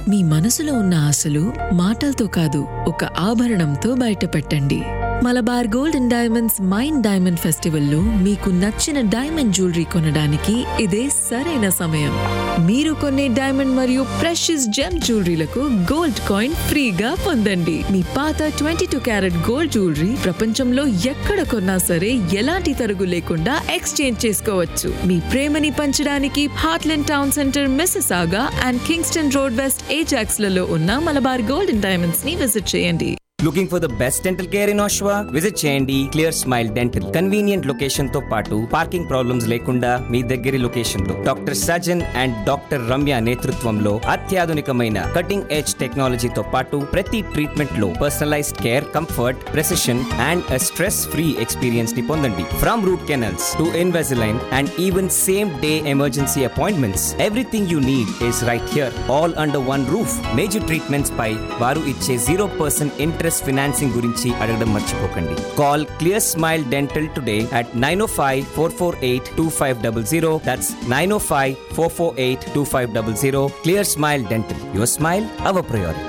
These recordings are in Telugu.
మీ మనసులో ఉన్న ఆశలు మాటలతో కాదు ఒక ఆభరణంతో బయటపెట్టండి Malabar gold and diamonds mine diamond ఫెస్టివల్లో మీకు నచ్చిన డైమండ్ జ్యువెలరీ కొనడానికి ఇదే సరైన సమయం మీరు కొనే డైమండ్ మరియు ప్రెషియస్ జెమ్ జ్యువెలరీలకు గోల్డ్ కాయిన్ ఫ్రీగా పొందండి మీ పాత twenty two carat gold jewellery ప్రపంచంలో ఎక్కడ కొన్నా సరే ఎలాంటి తరుగు లేకుండా ఎక్స్చేంజ్ చేసుకోవచ్చు మీ ప్రేమని పంచడానికి heartland town centre Mississauga and Kingston road west Ajax లలో ఉన్న మలబార్ గోల్డ్ అండ్ డైమండ్స్ ని విజిట్ చేయండి looking for the best dental care in Oshawa visit చేయండి clear smile dental convenient location తో పాటు పార్కింగ్ ప్రాబ్లమ్స్ లేకుండా మీ దగ్గరి లొకేషన్ లో doctor Sajan and doctor Ramya నేతృత్వంలో అత్యాధునికమైన కటింగ్ ఎడ్జ్ టెక్నాలజీతో పాటు ప్రతి ట్రీట్మెంట్ లో personalised care comfort precision and stress free experience ని పొందండి from root canals to Invisalign and even same day emergency appointments everything you need is right here all under one roof major treatments పై వారు ఇచ్చే జీరో పర్సెంట్ ఇంట్రెస్ట్ ఫినాన్సింగ్ గురించి అడగడం మర్చిపోకండి call clear smile dental today at nine o five four four eight two five double zero that's nine o five four four eight two five double zero clear smile dental your smile our priority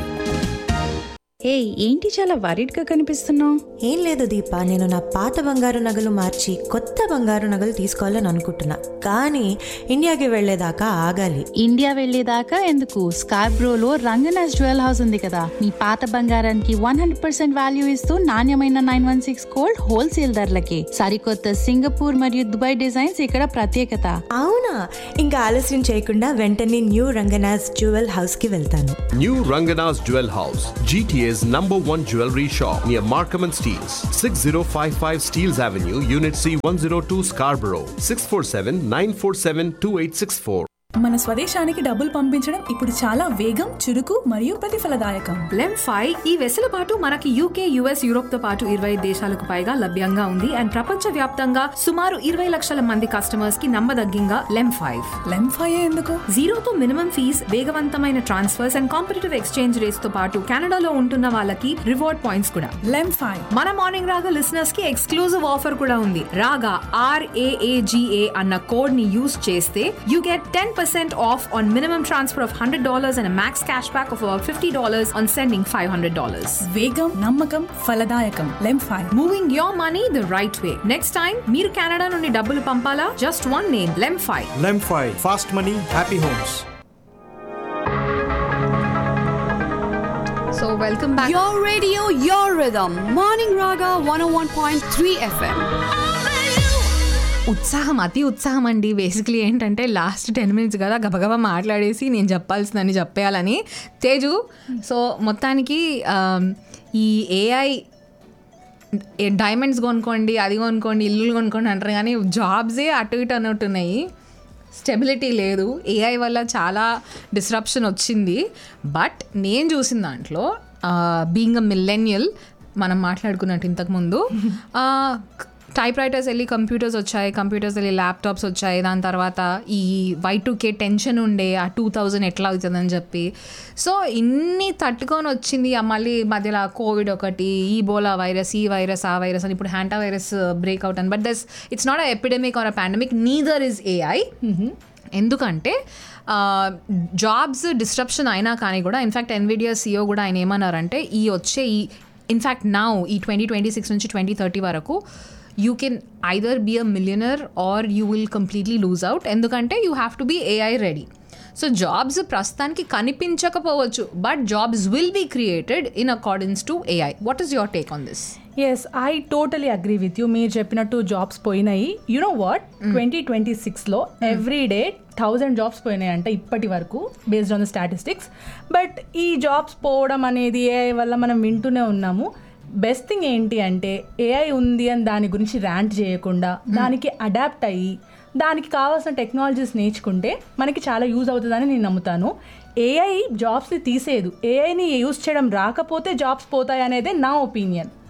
ఏ ఏంటి చాలా వరీడ్గా కనిపిస్తున్నావు ఏం లేదు దీప నేను నా పాత బంగారు నగలు మార్చి కొత్త బంగారు నగలు తీసుకోవాలని అనుకుంటున్నా కానీ ఇండియాకి వెళ్ళేదాకా ఆగాలి ఇండియా వెళ్ళేదాకా ఎందుకు స్కార్బ్రోలో రంగనాథ్ జ్యువెల్ హౌస్ ఉంది కదా మీ పాత బంగారానికి వన్ హండ్రెడ్ పర్సెంట్ వాల్యూ ఇస్తూ నాణ్యమైన nine one six gold wholesale ధరలకి సరికొత్త సింగపూర్ మరియు దుబాయ్ డిజైన్స్ ఇక్కడ ప్రత్యేకత అవునా ఇంకా ఆలస్యం చేయకుండా వెంటనే న్యూ రంగనాథ్ జ్యువెల్ హౌస్ కి వెళ్తాను New Rangana's Jewel House, GTA's number one jewelry shop near Markham and Steels, 6055 Steels Avenue, Unit C 102 Scarborough, 647 947 2864. మన స్వదేశానికి డబ్బులు పంపించడం ఇప్పుడు చాలా వేగం చురుకు మరియు ప్రతిఫలదాయకం లెమ్ ఫైవ్ ఈ వెసులుబాటు మనకి యూకే యుఎస్ యూరోప్ తో పాటు ఇరవై దేశాలకు పైగా లభ్యంగా ఉంది అండ్ ప్రపంచ వ్యాప్తంగా సుమారు ఇరవై లక్షల మంది కస్టమర్స్ కి నమ్మదగ్గంగా లెమ్ ఫైవ్ లెంఫాయ్ ఎందుకు జీరోతో మినిమం ఫీజ్ వేగవంతమైన transfers and competitive exchange rates తో పాటు కెనడాలో ఉంటున్న వాళ్ళకి రివార్డ్ పాయింట్స్ కూడా లెంఫాయ్ మన మార్నింగ్ రాగా లిసనర్స్ కి ఎక్స్క్లూజివ్ ఆఫర్ కూడా ఉంది రాగా ఆర్ఏఏజిఏ అన్న కోడ్ ని యూస్ చేస్తే you get ten percent off on minimum transfer of hundred dollars and max cash back of fifty dollars on sending five hundred dollars వేగం నమ్మకం ఫలదాయకం LemFi moving your money the right way next time మీరు కెనడా నుండి డబ్బులు పంపాలా just one name LemFi Lemfi, fast money, happy homes. So welcome back. Your radio, your rhythm. Morning Raga 101.3 FM. ఉత్సాహం అతి ఉత్సాహం అండి బేసిక్లీ ఏంటంటే లాస్ట్ టెన్ మినిట్స్ కదా గబగబా మాట్లాడేసి నేను చెప్పాల్సిందని చెప్పేయాలని తేజు సో మొత్తానికి ఆమ్, ఈ ఏఐ డైమండ్స్ కొనుక్కోండి అది కొనుక్కోండి ఇల్లులు కొనుక్కోండి అంటారు కానీ జాబ్సే అటు ఇటు అన్నట్టున్నాయి స్టెబిలిటీ లేదు ఏఐ వల్ల చాలా డిస్రప్షన్ వచ్చింది బట్ నేను చూసిన దాంట్లో బీయింగ్ అ మిల్లెనియల్ మనం మాట్లాడుకున్నట్టు ఇంతకుముందు టైప్ రైటర్స్ వెళ్ళి కంప్యూటర్స్ వచ్చాయి కంప్యూటర్స్ వెళ్ళి ల్యాప్టాప్స్ వచ్చాయి దాని తర్వాత ఈ వై టూ కే టెన్షన్ ఉండే ఆ టూ థౌజండ్ ఎట్లా అవుతుందని చెప్పి సో ఇన్ని తట్టుకొని వచ్చింది ఆ మళ్ళీ మధ్యలో కోవిడ్ ఒకటి ఈ బోలా వైరస్ ఈ వైరస్ ఆ వైరస్ అని ఇప్పుడు హ్యాంటా వైరస్ బ్రేక్అవుట్ అని but this it's not a epidemic or a pandemic neither is AI ఎందుకంటే జాబ్స్ డిస్ట్రప్షన్ అయినా కానీ కూడా ఇన్ఫ్యాక్ట్ ఎన్విడియా సిఓ కూడా ఆయన ఏమన్నారంటే ఈ వచ్చే ఈ ఇన్ఫ్యాక్ట్ నౌ ఈ ట్వంటీ ట్వంటీ సిక్స్ నుంచి ట్వంటీ థర్టీ వరకు you can either be a millionaire or you will completely lose out ఎందుకంటే you have to be AI ready so jobs ప్రస్తుతానికి కనిపించకపోవచ్చు but jobs will be created in accordance to AI what is your take on this yes I totally agree with you మీరు చెప్పినట్టు జాబ్స్ పోయినాయి you know what twenty twenty సిక్స్లో ఎవ్రీ డే థౌజండ్ జాబ్స్ పోయినాయి అంటే ఇప్పటి వరకు based on the statistics but ఈ జాబ్స్ పోవడం అనేది ఏఐ వల్ల మనం వింటూనే ఉన్నాము బెస్ట్ థింగ్ ఏంటి అంటే ఏఐ ఉంది అని దాని గురించి ర్యాంట్ చేయకుండా దానికి అడాప్ట్ అయ్యి దానికి కావాల్సిన టెక్నాలజీస్ నేర్చుకుంటే మనకి చాలా యూజ్ అవుతుందని నేను నమ్ముతాను ఏఐ జాబ్స్ని తీసేయదు ఏఐని యూజ్ చేయడం రాకపోతే జాబ్స్ పోతాయి అనేదే నా opinion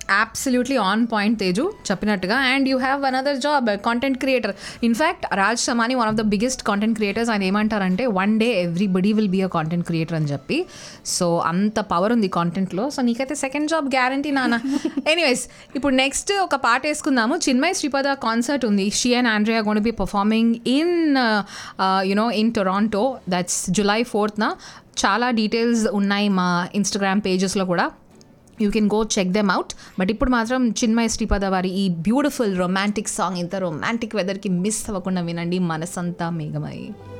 absolutely on point Teju చెప్పినట్టుగా and you have another job content creator in fact Raj Shamani one of the biggest content creators ఆయన ఏమంటారంటే one day everybody will be a content creator అని చెప్పి సో అంత పవర్ ఉంది కాంటెంట్లో సో నీకైతే సెకండ్ జాబ్ గ్యారంటీ నాన్న ఎనీవేస్ ఇప్పుడు నెక్స్ట్ ఒక పాట వేసుకుందాము చిన్మయ్ శ్రీపద కాన్సర్ట్ ఉంది she and Andrea gonna be performing in you know in Toronto that's July ఫోర్త్న చాలా డీటెయిల్స్ ఉన్నాయి మా ఇన్స్టాగ్రామ్ పేజెస్లో కూడా you can go check them out but ఇప్పుడు మాత్రం చిన్మయ శ్రీపద వారి ఈ బ్యూటిఫుల్ రొమాంటిక్ సాంగ్ ఇంత రొమాంటిక్ వెదర్కి మిస్ అవ్వకుండా వినండి మనసంతా మేఘమై